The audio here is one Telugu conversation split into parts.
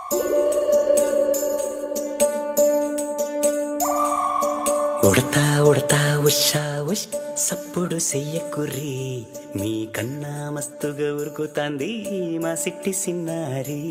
ఉడతా ఉడతా ఉషా ఉష్ సప్పుడు చెయ్యకుర్రి మీ కన్నా మస్తుగా ఉరుకుతాంది మా సిట్టి సిన్నారి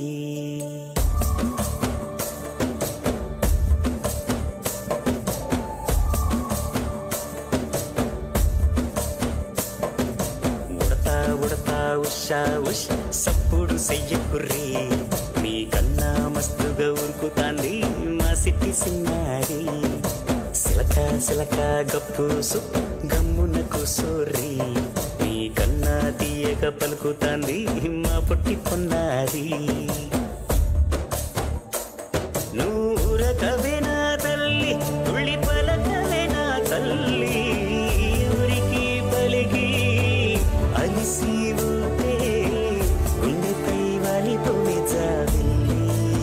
ఉడతా ఉడతా ఉషా ఉష్ సప్పుడు చెయ్యకుర్రి మీ కన్నా మస్తుగా ఉరుకుతాంది మా సిట్టి సిన్నారి సిలక సిలక గప్పుసు గమ్మున కూసోర్రి మీ కన్నా తీయక పలుకుతాంది మా పొట్టి పొన్నారి నూరకవేనా తల్లి తుళ్ళి పలకవేనా తల్లి ఊరికి పలికి అలిసి ఉంటే గుండెపై వాలిపోయి జాబిల్లి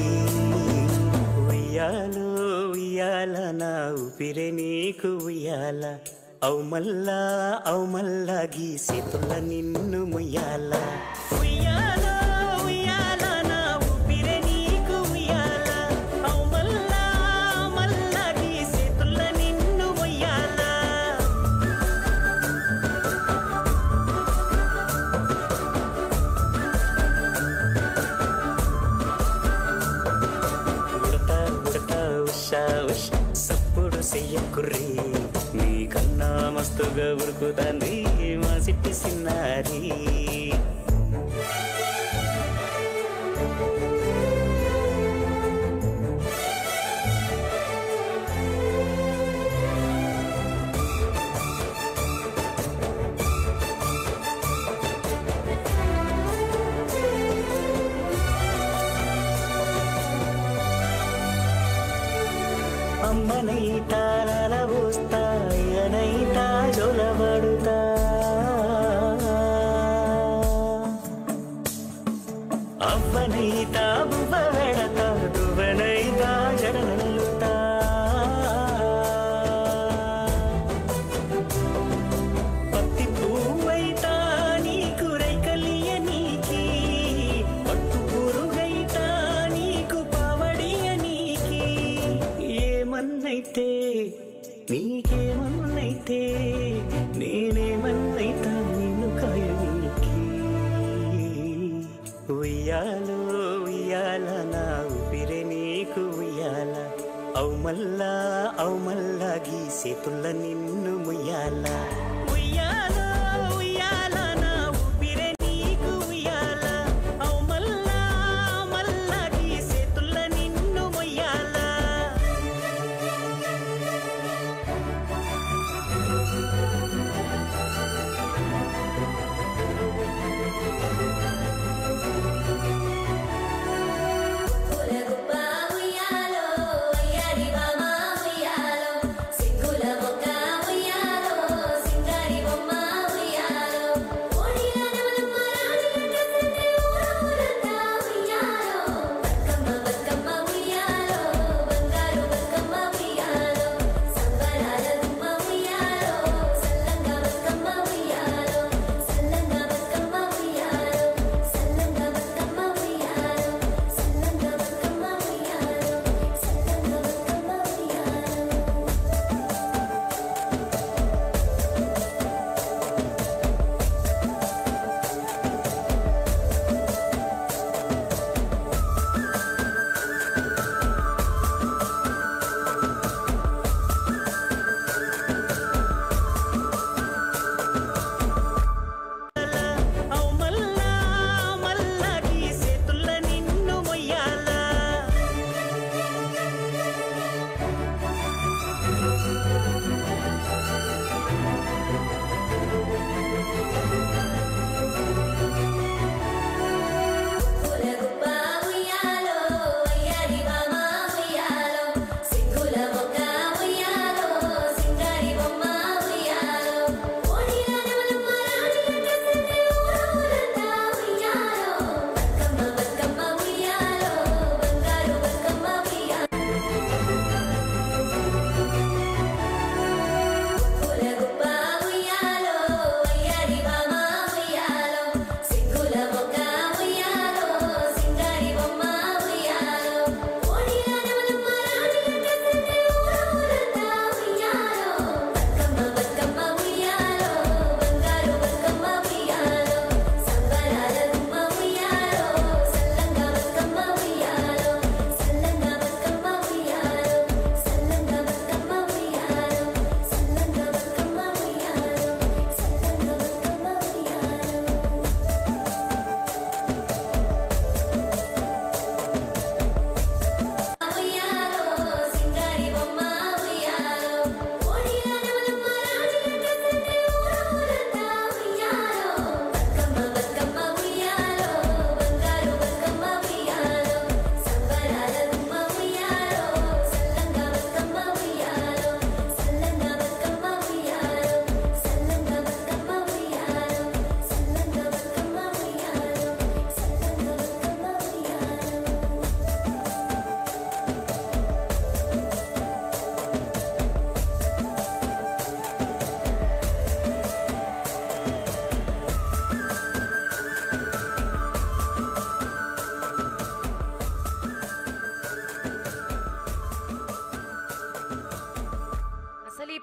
ఉయ్యాలో ఉయ్యాల నా ఊపిరే నీకు ఉయ్యాల అవు మల్లా అవు మల్లా గీసేతుల్ల నిన్ను ముయ్యాల ఉయ్యాల ఉయ్యాల నా ఊపిరే నీకు ఉయ్యాల అవు మల్లా మల్లా గీసేతుల్ల నిన్ను ముయ్యాల ఉడతా ఉడతా ఉషా ఉష్ సప్పుడు చెయ్యకుర్రి నీ కన్నా మస్తుగా ఉరుకుతాంది మా సిట్టి సిన్నారి అమ్మనైతా నలవోస్తా అయ్యనైతా జొలబడుతా అవ్వనైతా బువ్వ వెడతా దువ్వనైతా జడనల్లుతా పత్తి పువ్వైతా నీకు రైకలియ నీకి పట్టు పురుగైతా నీకు పవడియ నీకి ఏమన్నైతే నీకేమన్నైతే నేనేమన్నైతా నిన్ను కాయనీకి ఉయ్యాలో ఉయ్యాల నా ఊపిరే నీకు ఉయ్యాల అవు మల్లా అవు మల్లా గీసేతుల్ల నిన్ను ముయ్యాల ఉయ్యాల ఉయ్యాల నా ఊపిరే నీకు ఉయ్యాల అవు మల్లా మల్లా గీసేతుల్ల నిన్ను ముయ్యాల పులగుప్ప ఉయ్యాలో అయ్యారి బామ ఉయ్యాలో సిగ్గుల మొక్క ఉయ్యాలో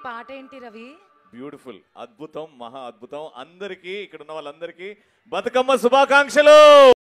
పాట ఏంటి రవి బ్యూటిఫుల్ అద్భుతం మహా అద్భుతం అందరికీ ఇక్కడ ఉన్న వాళ్ళందరికీ బతుకమ్మ శుభాకాంక్షలు